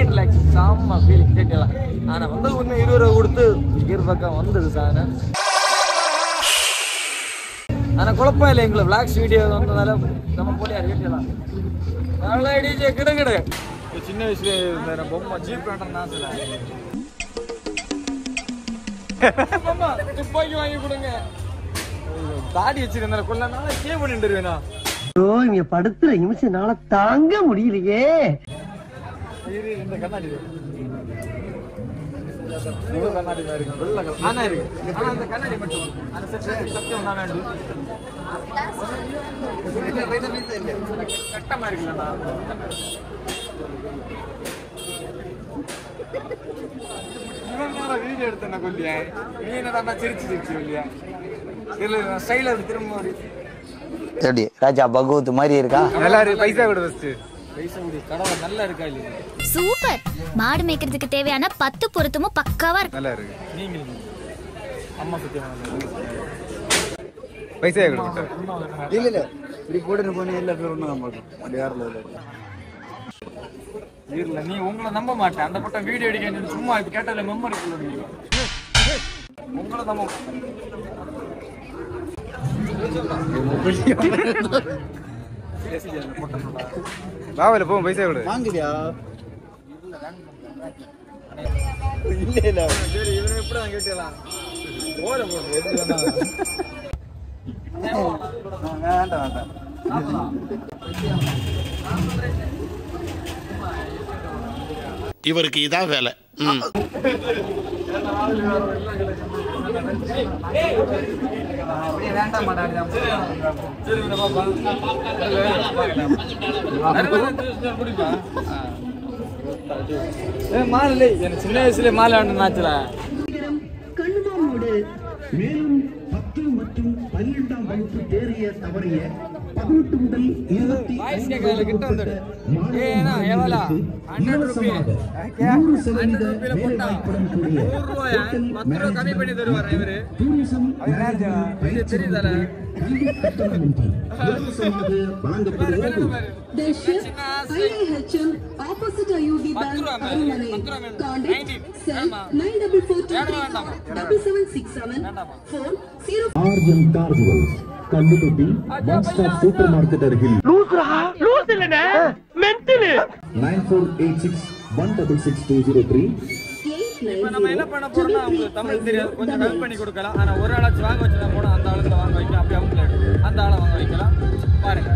Relax செம்ம feeling கேட்கலாம் ஆனா வந்து ஒன்று இருபது ரூபா கொடுத்து இரு பக்கம் வந்தது சார் ஆனா குழப்பம் இல்லை எங்களை விளாக்ஸ் வீடியோ வந்ததால நம்ம போலியா கேட்கலாம் நல்லா டிஜே கிட கிட சின்ன வயசுல இருந்த நம்ம பொம்மை ஜீப் வேண்டாம் ஆசைல பொம்மை துப்பாக்கி வாங்கி கொடுங்க தாடி வச்சிருந்தேன் கொள்ள நாளா கே பண்ணிட்டு வேணா ஐயோ இங்க படுத்துற நிமிஷம்னால தாங்க முடியலையே இரு இந்த கண்ணாடி இருக்கு. இந்த கண்ணாடி மாதிரி இருக்கு வெள்ளை கலர் ஆனா இருக்கு ஆனா அந்த கண்ணாடி மட்டும் அந்த செட் சத்தியம் நான் வேண்டும் கட்டமா இருக்குல்லண்ணா இவன் நேரம் வீடியோ எடுத்தேன் கொல்லியா நீ என்ன சிரிச்சு சிரிச்சு கொல்லியா இல்ல ஸ்டைல திரும்ப அப்படி எப்படி ராஜா பகவத் மாதிரி இருக்கா நல்லா இருக்கு பைசா கொடு ஃபர்ஸ்ட் பைசா கொடு கடவை நல்லா இருக்கா இல்லையா சூப்பர் மாடு மேய்க்கிறதுக்கு தேவையான பத்து பொருத்தமும் பக்காவா இருக்கு நல்லா இருக்கு நீங்க அம்மா சத்தியம் பைசா கொடுத்தா இல்ல இல்ல இப்படி போட்டு போனே எல்லா பேரும் ஒண்ணு நம்மளுக்கு அப்படி யாரும் இல்லை இல்ல நீ உங்களை நம்ப மாட்டேன் அந்த பட்டம் வீடியோ எடுக்க சொல்லி சும்மா இப்ப கேட்டதுல மெமரி உங்களை நம்ப பாவல போ பைசா கொடு வாங்குறியா சரி இவனை எப்படி தான் கேட்டலாம் ஓட போடுறது எப்படி வேண்டாம் வேண்டாம் இவருக்கு இதான் வேலை ம் அப்படியே வேண்டாம் மாட்டாங்க சரி இந்த பாப்பா ஏ மாலை இல்லை எனக்கு சின்ன வயசுல மாலை ஆண்டு நாச்சுல மேலும் பத்து மற்றும் பன்னிரெண்டாம் வகுப்பு தேறிய தவறிய பதினெட்டு முதல் இருபத்தி வாய்ஸ் ஐந்து கேட்கல கிட்ட வந்துடு ஏனா எவ்வளோ ஹண்ட்ரட் ருபி நூறு சதவீத ரூபாயில வேலை போட்டா வாய்ப்புடன் கூடிய நூறு ரூபாயா பத்து ரூபா கம்மி பண்ணி தருவார் இவரு டூரிசம் இது தெரியுதால கல்வி கட்டணமின்றி இலவசமாக வழங்கப்படுகிறது The ship IIHM opposite IOB Bank பத்து ரூபா மேல, Arumane. பத்து ரூபா மேல. Contact 19. cell ஆமா. 9442 phone 0 RM carnival Kalluthotti one stop super market அருகில் nine four eight six one double six two zero three இப்ப நம்ம என்ன பண்ண போறோம்னா அவங்களுக்கு தமிழ் தெரியாது கொஞ்சம் ஹெல்ப் பண்ணி கொடுக்கலாம் ஆனா ஒரு ஆளாச்சும் வாங்க வச்சுதான் போனா அந்த ஆளுக்கு வாங்க வைக்கலாம் அப்படி அவங்க அந்த ஆளை வாங்க வைக்கலாம் பாருங்க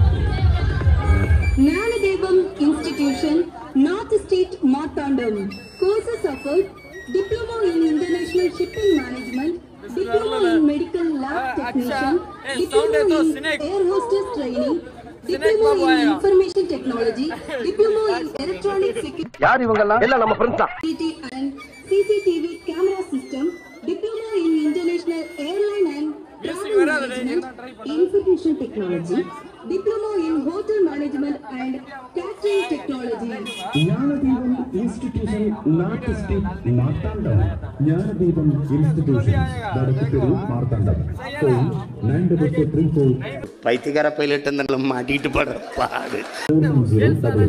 Nanadevam Institution, North State, Martandam. Courses offered Diploma in International Shipping Management, Diploma in Medical Lab Ah, Technician, acha. Eh, Diploma sound hai to, in snake. Air Hostess Training, Snake Diploma babu in aayega. Information Technology, Diploma in Electronic Security யார் இவங்கெல்லாம் எல்லாம் நம்ம friends தான் and CCTV Camera System, Diploma in International Airline and Travel Music வராது, Management, நீங்க தான் try பண்ணுங்க. Information Technology, Diploma in Hotel Management and Catering Technology. Gnanadeepam institution north street Marthandam Gnanadeepam institution வடக்கு தெரு Marthandam phone nine double four three four பைத்தியக்கார pilot அந்த மாட்டிக்கிட்டு படுற பாடு four one zero double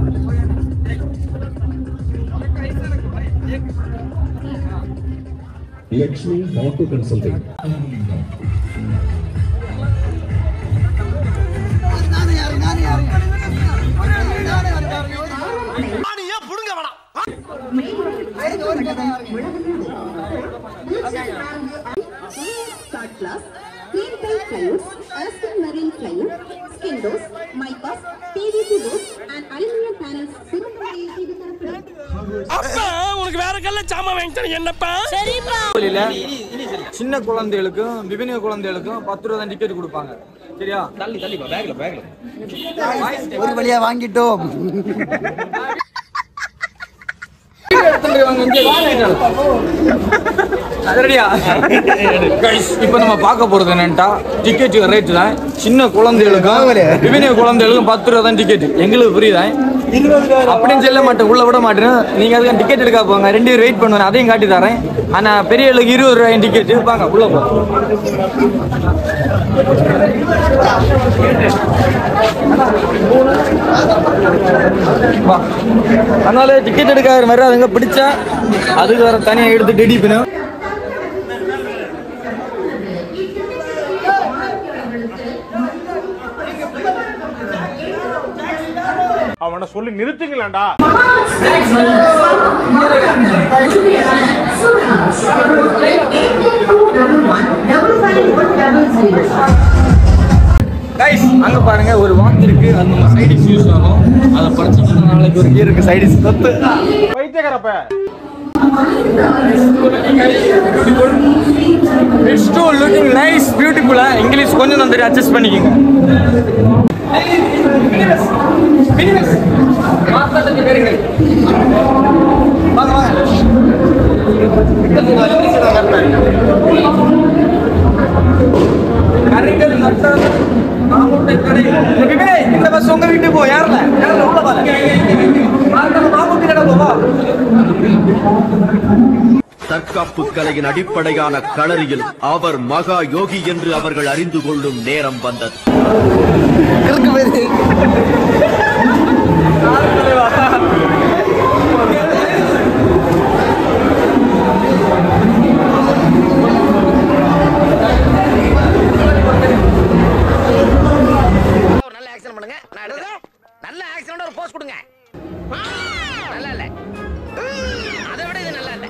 Lakshmi auto consulting Third class, clean paint plywood, Aston Marine plywood, skin doors, MIPAs, PVC doors and aluminum panels சிறந்த இது தரப்படும் கோயிலில் சின்ன குழந்தைகளுக்கும் விபினிய குழந்தைகளுக்கும் பத்து ரூபா தான் டிக்கெட் கொடுப்பாங்க சரியா தள்ளி தள்ளி பேக்ல பேக்ல ஒரு வழியா வாங்கிட்டோம் ரெடியா இப்போ நம்ம பார்க்க போறது என்னன்ட்டா டிக்கெட் ரேட் தான் சின்ன குழந்தைகளுக்கும் விபினிய குழந்தைகளுக்கும் பத்து ரூபா தான் டிக்கெட் எங்களுக்கு புரியுதா அப்படின்னு சொல்ல மாட்டேன் உள்ள விட மாட்டேன் நீங்க அதுக்கு டிக்கெட் எடுக்க போங்க ரெண்டு பேரும் வெயிட் பண்ணுவேன் அதையும் காட்டி தரேன் ஆனா பெரிய ஆளுக்கு இருபது ரூபாய் டிக்கெட் வாங்க உள்ள போ வா அதனால டிக்கெட் எடுக்காத மாதிரி அதுங்க பிடிச்சா அதுக்கு வேற தனியாக எடுத்து டெடி பண்ணு அவனை சொல்லி நிறுத்துங்களேன்டா கைஸ் அங்க பாருங்க ஒரு வாட்ச் இருக்கு அது நம்ம சைடிஸ் யூஸ் ஆகும் அதை படிச்சுட்டு நாளைக்கு ஒரு கியர் இருக்கு சைடிஸ் பத்து பைத்தியக்காரப்ப இட்ஸ் டூ லுக்கிங் நைஸ் பியூட்டிஃபுல்லா இங்கிலீஷ் கொஞ்சம் தான் தெரியும் அட்ஜஸ்ட் பண்ணிக்கோங்க மாத்தாட்டத்தை பெறுங்கள் வாங்க வாங்க கரைகள் நட்டால் மாமுட்டை கடை இந்த பிபினே, இந்த பஸ் உங்க வீட்டுக்கு போ யாரில் யாரில் உள்ள பாரு மாமுட்டி கடை போவா தற்காப்பு கலையின் அடிப்படையான களரியில் அவர் மகா யோகி என்று அவர்கள் அறிந்து கொள்ளும் நேரம் வந்தது ஒரு நல்ல ஆக்ஷன் பண்ணுங்க நான் எடுக்கிறேன் நல்ல ஆக்ஷனோட ஒரு போஸ்ட் கொடுங்க நல்லா இல்ல அதை விட இது நல்லா இல்ல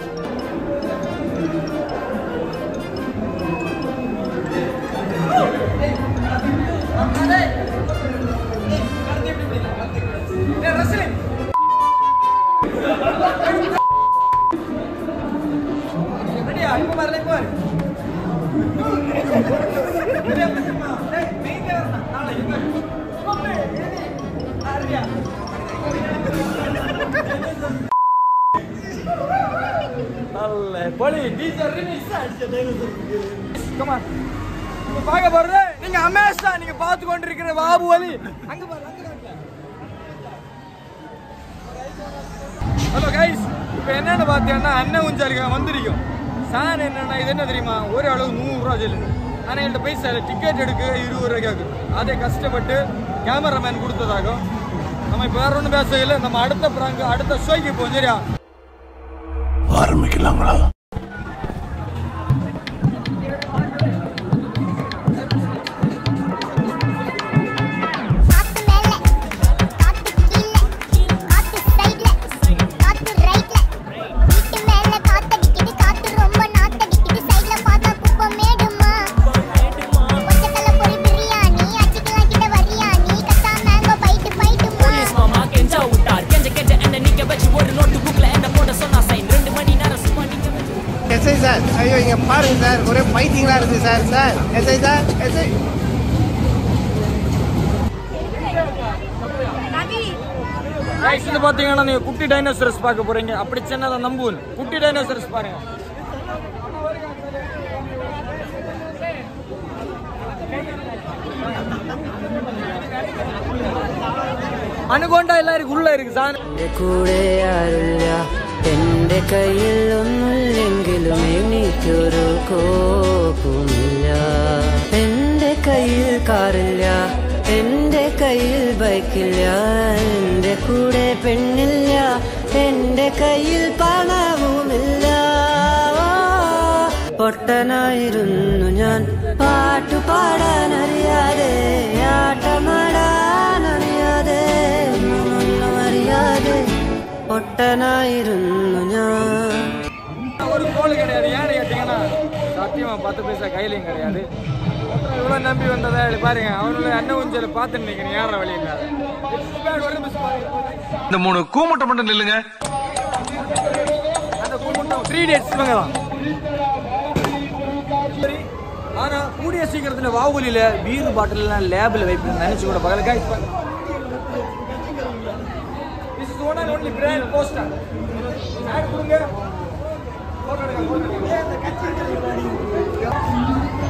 அல்ல போலி டீச்சர் ரிமிக்ஸ் கம் ஆன் இப்ப பார்க்க போறது நீங்க அமேஸ் தான் நீங்க பார்த்து கொண்டிருக்கிற பாபுவலி அங்க பாரு அங்க காட்டுல ஹலோ கைஸ் இப்போ என்னன்னு பார்த்தீங்கன்னா அண்ணன் உஞ்சாலிக்க வந்திருக்கும் சார் என்னன்னா இது என்ன தெரியுமா ஒரு அளவு நூறுரூவா சொல்லுங்க ஆனால் என்கிட்ட பைசா இல்லை டிக்கெட் எடுக்க இருபது ரூபாய் கேட்கும் அதை கஷ்டப்பட்டு கேமராமேன் கொடுத்ததாகும் நம்ம இப்போ வேற ஒன்றும் பேச இல்லை நம்ம அடுத்த பிராங்கு அடுத்த ஷோய்க்கு போவோம் சரியா ஆரம்பிக்கலாங்களா காத்து மேல காத்து கீழ காத்து சைடுல காத்து ரைட்ல வீட்டு மேல காத்தடிக்குது காத்து ரொம்ப நாத்தடிக்குது சைடுல பார்த்தா குப்பை மேடுமா பச்சைக்கல்ல பொரி பிரியாணி அச்சிக்கலாம் கிட்ட வரியாணி கத்தா மேங்கோ பைட்டு பைட்டுமா மாமா கெஞ்சா விட்டார் கெஞ்ச கெஞ்ச என்ன நிக்க வச்சு ஒரு நோட்டு புக்ல என்ன போட சொன்னா சைன் ரெண்டு மணி நேரம் சும்மா நிக்க வச்சு எஸ்ஐ சார் ஐயோ இங்க பாருங்க சார் ஒரே பைத்தியங்களா இருக்கு sir sir SI sir SI guys இது பார்த்தீங்கன்னா நீங்க குட்டி டைனோசரஸ் பார்க்க போறீங்க அப்படி சின்னதை நம்புவன் குட்டி டைனோசரஸ் பாருங்க അണുകൊണ്ട എല്ലാവർക്കും ഉള്ള ഇരിക്കും സാധനം എന്റെ കൂടെ ആരില്ല എന്റെ കയ്യിൽ ഒന്നുമില്ലെങ്കിലും എനിക്കൊരു കോപ്പുമില്ല എന്റെ കയ്യിൽ കാറില്ല എന്റെ കയ്യിൽ ബൈക്കില്ല എന്റെ കൂടെ പെണ്ണില്ല എന്റെ കയ്യിൽ പണവുമില്ല പൊട്ടനായിരുന്നു ഞാൻ പാട്ടു പാടാൻ അറിയാതെ ആട്ടമാടാൻ അറിയാതെ ഒന്നും അറിയാതെ പൊട്ടനായിരുന്നു ഞാൻ ஒரு கோல் கிடையாது ஏன்னு கேட்டீங்கன்னா சத்தியமா பத்து பைசா கையிலையும் கிடையாது இவ்வளவு நம்பி வந்ததா இப்படி பாருங்க அவனுடைய அண்ணன் உஞ்சல பார்த்து நினைக்கிறேன் யார வழி இல்லாத இந்த மூணு கூமுட்டை மட்டும் நில்லுங்க அந்த கூட்டம் த்ரீ டேஸ் இவங்க தான் சரி, ஆனா கூடிய சீக்கிரத்துல வாவுலியில பீர் பாட்டில் எல்லாம் லேபில் வைப்பேன் நினைச்சு கூட பகல guys this is one and only brand poster ad கொடுங்க photo எடுங்க, photo எடுங்க. ஏன் இந்த கட்சி இருக்கிறது?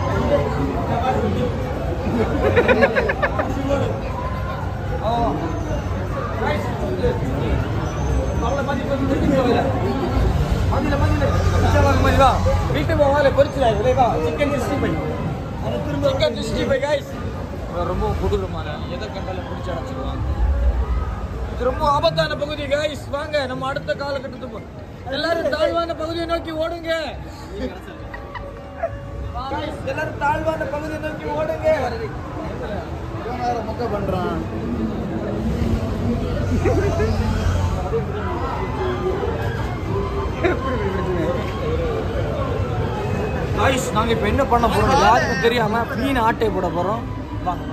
ஓ. Guys, அவளை பத்தி கொஞ்சம் தெரிஞ்சுக்கோங்க. மதியில மதியில பிச்சைவாங்க மாதிரி வா வீட்டுக்கு போவால பொரிச்சுடா இதை வா சிக்கன் சிக்ஸ்டி ஃபைவ் அந்த திரும்ப சிக்கன் சிக்ஸ்டி ஃபைவ் கைஸ் ரொம்ப கொடூரமான எதை கண்டாலும் பிடிச்சி அடைச்சிருவாங்க இது ரொம்ப ஆபத்தான பகுதி கைஸ் வாங்க நம்ம அடுத்த காலகட்டத்துக்கு எல்லாரும் தாழ்வான பகுதியை நோக்கி ஓடுங்க Guys, எல்லாரும் தாழ்வான பகுதியை நோக்கி ஓடுங்க மொக்க பண்றான் காய்ஸ் நாங்க இப்ப என்ன பண்ண போறோம் யாருக்கும் தெரியாம மீன் ஆட்டை போட போறோம் வாங்க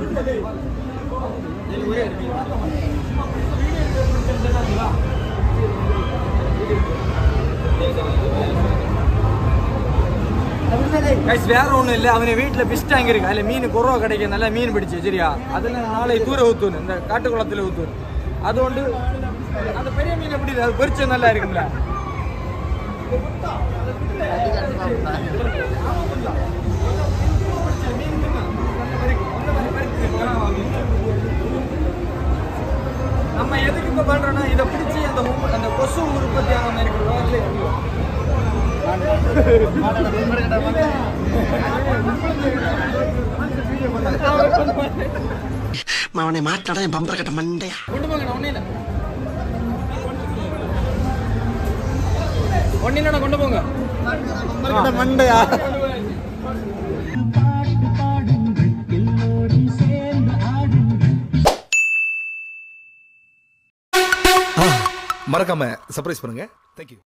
கைஸ் வேற ஒண்ணும் இல்ல அவன வீட்டுல பிஸ் டேங்க் இருக்கு அதுல மீன் குறவ கிடைக்கும் நல்லா மீன் பிடிச்சு சரியா அதுல நாளை தூர ஊத்தணும் இந்த காட்டு குளத்துல ஊத்தணும் அது ஒன்று அந்த பெரிய மீன் எப்படி இருக்கு? அது பொரிச்சது நல்லா இருக்கும்ல நம்ம எதுக்கு இப்ப பண்றோம்னா இதை பிடிச்சி அந்த உம்- அந்த கொசு உற்பத்தி ஆகாம இருக்கிறோம் அவனை மாட்டாடா என் பம்பர கட்ட மண்டையா கொண்டு போங்க நான் ஒண்ணு இல்ல ஒண்ணு இல்ல கொண்டு போங்க மண்டையா மறக்காம சர்ப்ரைஸ் பண்ணுங்க தேங்க்யூ